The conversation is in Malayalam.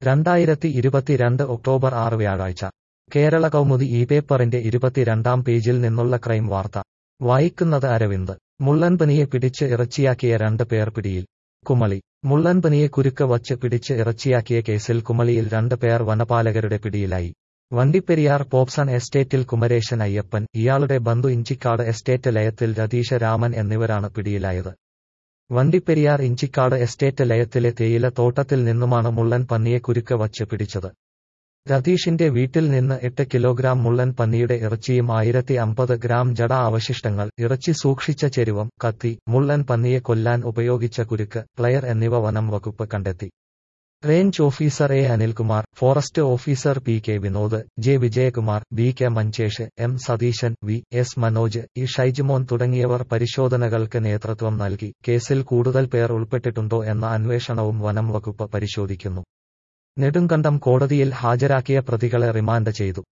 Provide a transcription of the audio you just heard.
രണ്ടായിരത്തി ഇരുപത്തിരണ്ട് ഒക്ടോബർ ആറ് വ്യാഴാഴ്ച കേരള കൗമുദി ഈ പേപ്പറിന്റെ ഇരുപത്തിരണ്ടാം പേജിൽ നിന്നുള്ള ക്രൈം വാർത്ത വായിക്കുന്നത് അരവിന്ദ് മുള്ളൻപനിയെ പിടിച്ച് ഇറച്ചിയാക്കിയ രണ്ട് പേർ പിടിയിൽ കുമളി മുള്ളൻപനിയെ കുരുക്ക് വച്ച് പിടിച്ച് ഇറച്ചിയാക്കിയ കേസിൽ കുമളിയിൽ രണ്ട് പേർ വനപാലകരുടെ പിടിയിലായി വണ്ടിപ്പെരിയാർ പോപ്സൺ എസ്റ്റേറ്റിൽ കുമരേശൻ അയ്യപ്പൻ ഇയാളുടെ ബന്ധു ഇഞ്ചിക്കാട് എസ്റ്റേറ്റ് ലയത്തിൽ രതീശ രാമൻ എന്നിവരാണ് പിടിയിലായത് വണ്ടിപ്പെരിയാർ ഇഞ്ചിക്കാട് എസ്റ്റേറ്റ് ലയത്തിലെ തേയില തോട്ടത്തിൽ നിന്നുമാണ് മുള്ളൻ പന്നിയെ കുരുക്ക് വച്ച് പിടിച്ചത് രതീഷിന്റെ വീട്ടിൽ നിന്ന് എട്ട് കിലോഗ്രാം മുള്ളൻ പന്നിയുടെ ഇറച്ചിയും ആയിരത്തി അമ്പത് ഗ്രാം ജഡ അവശിഷ്ടങ്ങൾ ഇറച്ചി സൂക്ഷിച്ച ചെരുവം കത്തി മുള്ളൻ പന്നിയെ കൊല്ലാൻ ഉപയോഗിച്ച കുരുക്ക് പ്ലെയർ എന്നിവ വനം വകുപ്പ് കണ്ടെത്തി range officer A Anilkumar forest officer P K Vinod J Vijayakumar B K Manjesh M Satheesan V S Manoj E Shyjumon തുടങ്ങിയവർ പരിശോധനകൾക്ക് നേതൃത്വം നൽകി കേസിൽ കൂടുതൽ പേർ ഉൾപ്പെട്ടിട്ടുണ്ടോ എന്ന അന്വേഷണവും വനം വകുപ്പ് പരിശോധിക്കുന്നു നെടുങ്കണ്ടം കോടതിയിൽ ഹാജരാക്കിയ പ്രതികളെ റിമാൻഡ് ചെയ്തു